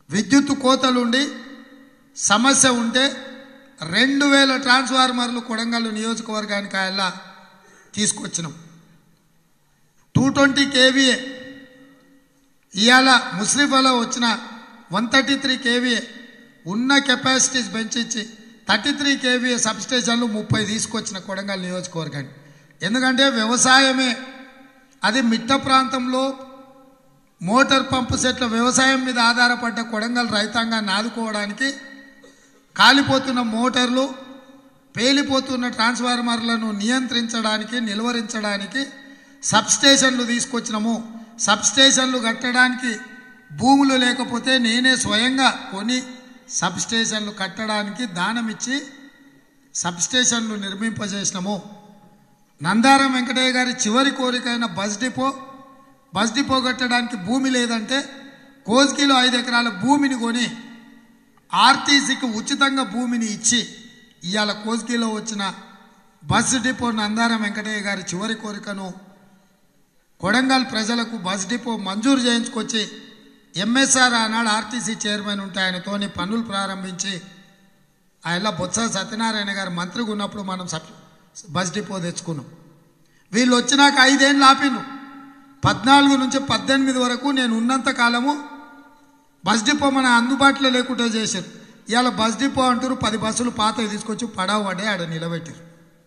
విద్యుత్ కోతలుండి సమస్య ఉంటే రెండు వేల ట్రాన్స్ఫార్మర్లు కొడంగల్ నియోజకవర్గానికి ఆయన తీసుకొచ్చినాం టూ ట్వంటీ కేవీఏ ఇవాళ ముస్లిఫాలో వచ్చిన వన్ థర్టీ త్రీ కేవీఏ ఉన్న కెపాసిటీస్ పెంచి థర్టీ త్రీ కేవీఏ సబ్స్టేషన్లు ముప్పై తీసుకొచ్చిన కొడంగల్ నియోజకవర్గానికి ఎందుకంటే వ్యవసాయమే అది మిట్ట ప్రాంతంలో మోటార్ పంపు సెట్ల వ్యవసాయం మీద ఆధారపడ్డ కొడంగల్ రైతాంగాన్ని ఆదుకోవడానికి కాలిపోతున్న మోటార్లు పేలిపోతున్న ట్రాన్స్ఫార్మర్లను నియంత్రించడానికి నిలువరించడానికి సబ్స్టేషన్లు తీసుకొచ్చినాము సబ్స్టేషన్లు కట్టడానికి భూములు లేకపోతే నేనే స్వయంగా కొని సబ్స్టేషన్లు కట్టడానికి దానమిచ్చి సబ్స్టేషన్లు నిర్మింపజేసినాము నందారం వెంకటయ్య గారి చివరి కోరికైన బస్ డిపో బస్ డిపో కట్టడానికి భూమి లేదంటే కోజ్గిలో ఐదు ఎకరాల భూమిని కొని ఆర్టీసీకి ఉచితంగా భూమిని ఇచ్చి ఇవాళ కోజ్గిలో వచ్చిన బస్ డిపో నందారం వెంకటయ్య గారి చివరి కోరికను కొడంగల్ ప్రజలకు బస్ డిపో మంజూరు చేయించుకొచ్చి ఎంఎస్ఆర్ ఆనాడు ఆర్టీసీ చైర్మన్ ఉంటే ఆయనతోని పనులు ప్రారంభించి ఆయన బొత్స సత్యనారాయణ గారు మంత్రిగా ఉన్నప్పుడు మనం సబ్ బస్ డిపో తెచ్చుకున్నాం వీళ్ళు వచ్చినాక ఐదేళ్ళు ఆపిను పద్నాలుగు నుంచి పద్దెనిమిది వరకు నేను ఉన్నంత కాలము బస్ డిపో మన అందుబాటులో లేకుండా చేశారు ఇవాళ బస్ డిపో అంటారు పది బస్సులు పాతవి తీసుకొచ్చి పడవ పడే ఆడ నిలబెట్టారు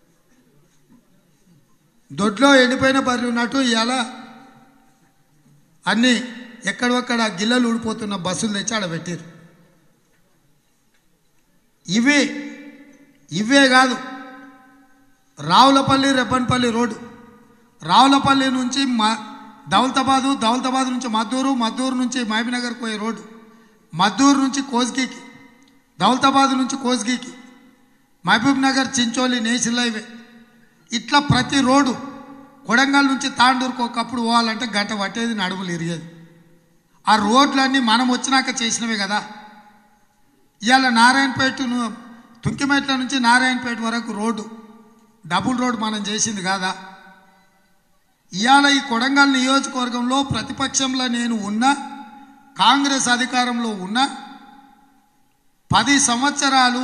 దొడ్లో ఎండిపోయిన బర్రెలు ఉన్నట్టు ఇవాళ అన్నీ ఎక్కడొక్కడ గిల్లలు ఊడిపోతున్న బస్సులు తెచ్చి ఆడ పెట్టారు ఇవి ఇవే కాదు రావులపల్లి రెబ్బన్పల్లి రోడ్డు రావులపల్లి నుంచి మా దౌలతాబాదు దౌలతాబాద్ నుంచి మద్దూరు మద్దూరు నుంచి మహబీనగర్ పోయే రోడ్డు మద్దూరు నుంచి కోస్గికి దౌలతాబాద్ నుంచి కోస్గికి Mahabubnagar Chincholi national highway ఇట్లా ప్రతి రోడ్డు కొడంగల్ నుంచి తాండూరుకు ఒకప్పుడు పోవాలంటే గంట పట్టేది నడుములు ఇరిగేది ఆ రోడ్లన్నీ మనం వచ్చినాక చేసినవే కదా ఇవాళ నారాయణపేట ను- తుంకిమెట్ల నుంచి నారాయణపేట వరకు రోడ్డు డబుల్ రోడ్ మనం చేసింది కాదా ఇవాళ ఈ కొడంగల్ నియోజకవర్గంలో ప్రతిపక్షంలో నేను ఉన్నా కాంగ్రెస్ అధికారంలో ఉన్నా పది సంవత్సరాలు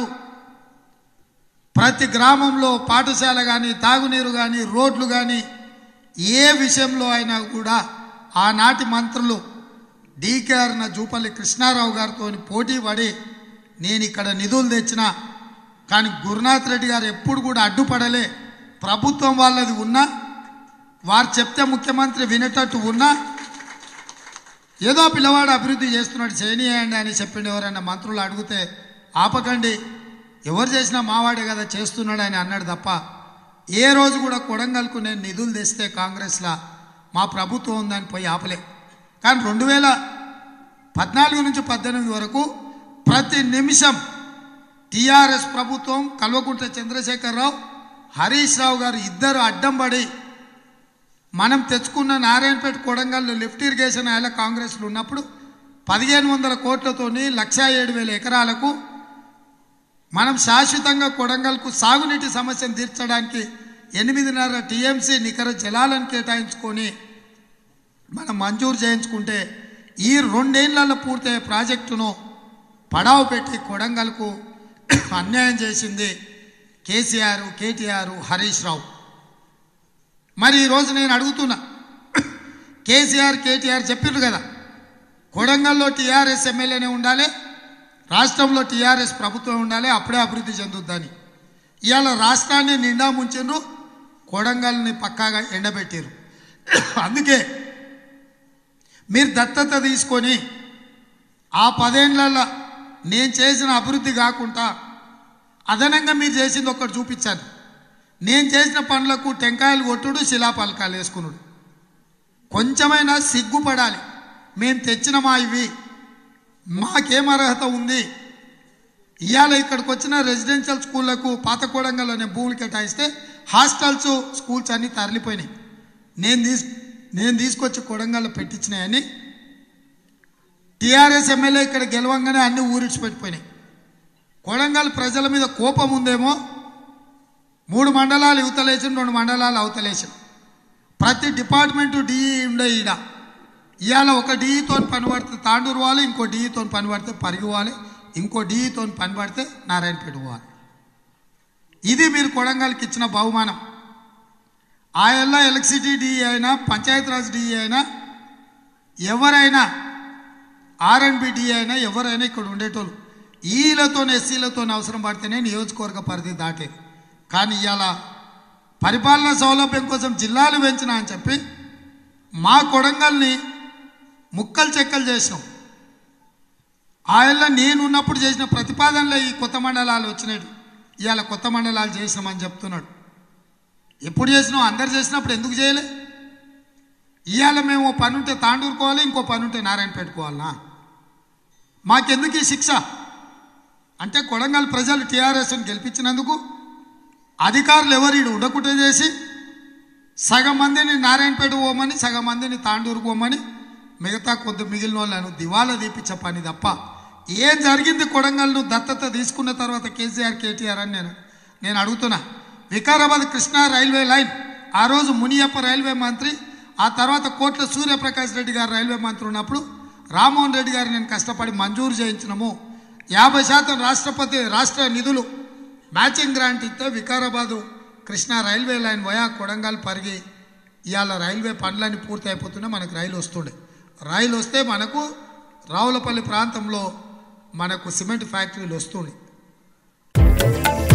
ప్రతి గ్రామంలో పాఠశాల కానీ తాగునీరు కానీ రోడ్లు కానీ ఏ విషయంలో అయినా కూడా ఆనాటి మంత్రులు డీకేఆర్న జూపల్లి కృష్ణారావు గారితో పోటీ పడి నేను ఇక్కడ నిధులు తెచ్చిన కానీ గురునాథ్ రెడ్డి గారు ఎప్పుడు కూడా అడ్డుపడలే ప్రభుత్వం వాళ్ళది ఉన్నా వారు చెప్తే ముఖ్యమంత్రి వినేటట్టు ఉన్నా ఏదో పిల్లవాడు అభివృద్ధి చేస్తున్నాడు చేయనీయండి అని చెప్పిండు ఎవరైనా మంత్రులు అడిగితే ఆపకండి ఎవరు చేసినా మావాడే కదా చేస్తున్నాడు అని అన్నాడు తప్ప ఏ రోజు కూడా కొడంగల్కు నేను నిధులు తెస్తే కాంగ్రెస్లా మా ప్రభుత్వం ఉందని పోయి ఆపలే కానీ రెండు వేల పద్నాలుగు నుంచి పద్దెనిమిది వరకు ప్రతి నిమిషం టీఆర్ఎస్ ప్రభుత్వం కల్వకుంట్ల చంద్రశేఖరరావు హరీష్ రావు గారు ఇద్దరు అడ్డం పడి మనం తెచ్చుకున్న నారాయణపేట కొడంగల్ లిఫ్ట్ ఇరిగేషన్ ఆయన కాంగ్రెస్లో ఉన్నప్పుడు పదిహేను వందల కోట్లతోని లక్ష ఏడు వేల ఎకరాలకు మనం శాశ్వతంగా కొడంగల్కు సాగునీటి సమస్యను తీర్చడానికి ఎనిమిదిన్నర టీఎంసీ నికర జలాలను కేటాయించుకొని మనం మంజూరు చేయించుకుంటే ఈ రెండేళ్లలో పూర్తయ్యే ప్రాజెక్టును పడావు పెట్టి కొడంగల్కు అన్యాయం చేసింది కేసీఆర్ కేటీఆర్ హరీష్ రావు మరి ఈరోజు నేను అడుగుతున్నా కేసీఆర్ కేటీఆర్ చెప్పిండ్రు కదా కొడంగల్లో టీఆర్ఎస్ ఎమ్మెల్యేనే ఉండాలి రాష్ట్రంలో టీఆర్ఎస్ ప్రభుత్వం ఉండాలి అప్పుడే అభివృద్ధి చెందుద్దని ఇవాళ రాష్ట్రాన్ని నిండా ముంచిండ్రు కొడంగల్ని పక్కాగా ఎండబెట్టారు అందుకే మీరు దత్తత తీసుకొని ఆ పదేళ్లలో నేను చేసిన అభివృద్ధి కాకుండా అదనంగా మీరు చేసింది ఒకటి చూపించాను నేను చేసిన పనులకు టెంకాయలు కొట్టుడు శిలాపలకాలు వేసుకున్నాడు కొంచెమైనా సిగ్గుపడాలి మేము తెచ్చినమా ఇవి మాకేం అర్హత ఉంది ఇవాళ ఇక్కడికి వచ్చిన రెసిడెన్షియల్ స్కూళ్లకు పాత కోడంగల్ అనే భూములు కేటాయిస్తే హాస్టల్స్ స్కూల్స్ అన్నీ తరలిపోయినాయి నేను తీసు నేను తీసుకొచ్చి కొడంగల్లో పెట్టించినాయని టీఆర్ఎస్ ఎమ్మెల్యే ఇక్కడ గెలవంగానే అన్ని ఊరిడిచిపెట్టిపోయినాయి కొడంగల్ ప్రజల మీద కోపం ఉందేమో మూడు మండలాలు యువతలేసిన రెండు మండలాలు అవతలేసిన ప్రతి డిపార్ట్మెంటు డిఈ ఉండే ఈడ ఇవాళ ఒక డీతో పని పడితే తాండూరు పోవాలి ఇంకో డీతో పని పడితే పరిగి పోవాలి ఇంకో డీతో పని పడితే నారాయణపేట పోవాలి ఇది మీరు కొడంగల్కి ఇచ్చిన బహుమానం ఆ ఎల్లా ఎలక్ట్రిసిటీ డిఈ అయినా పంచాయతీరాజ్ డిఈ అయినా ఎవరైనా ఆర్ఎండ్బి డిఈ అయినా ఎవరైనా ఇక్కడ ఉండేటోళ్ళు ఈలతో ఎస్సీలతో అవసరం పడితేనే నియోజకవర్గ పరిధి దాటేది కానీ ఇవాళ పరిపాలన సౌలభ్యం కోసం జిల్లాలు పెంచిన అని చెప్పి మా కొడంగల్ని ముక్కలు చెక్కలు చేసినాం ఆయన నేను ఉన్నప్పుడు చేసిన ప్రతిపాదనలో ఈ కొత్త మండలాలు వచ్చినాయి ఇవాళ కొత్త మండలాలు చేసినామని చెప్తున్నాడు ఎప్పుడు చేసినాం అందరు చేసినప్పుడు ఎందుకు చేయలే ఇవాళ మేము ఓ పని ఉంటే తాండూరుకోవాలి ఇంకో పని ఉంటే నారాయణ పెట్టుకోవాలనా మాకెందుకు ఈ శిక్ష అంటే కొడంగల్ ప్రజలు టీఆర్ఎస్ని గెలిపించినందుకు అధికారులు ఎవరు ఈడు ఉండకుటే చేసి సగం మందిని నారాయణపేట పోమని సగం మందిని తాండూరు పోమని మిగతా కొద్ది మిగిలిన వాళ్ళను దివాలా తీపించే పని తప్ప ఏం జరిగింది కొడంగల్ను దత్తత తీసుకున్న తర్వాత కేసీఆర్ కేటీఆర్ అని నేను నేను అడుగుతున్నా వికారాబాద్ కృష్ణా రైల్వే లైన్ ఆ రోజు మునియప్ప రైల్వే మంత్రి ఆ తర్వాత కోట్ల సూర్యప్రకాష్ రెడ్డి గారు రైల్వే మంత్రి ఉన్నప్పుడు రామ్మోహన్ రెడ్డి గారు నేను కష్టపడి మంజూరు చేయించినము యాభై శాతం రాష్ట్రపతి రాష్ట్ర నిధులు మ్యాచింగ్ గ్రాంట్ ఇస్తే Vikarabad Krishna railway line via Kodangal Parigi ఇవాళ రైల్వే పనులన్నీ పూర్తి అయిపోతుండే మనకు రైలు వస్తుండే రైలు వస్తే మనకు రావులపల్లి ప్రాంతంలో మనకు సిమెంట్ ఫ్యాక్టరీలు వస్తుండే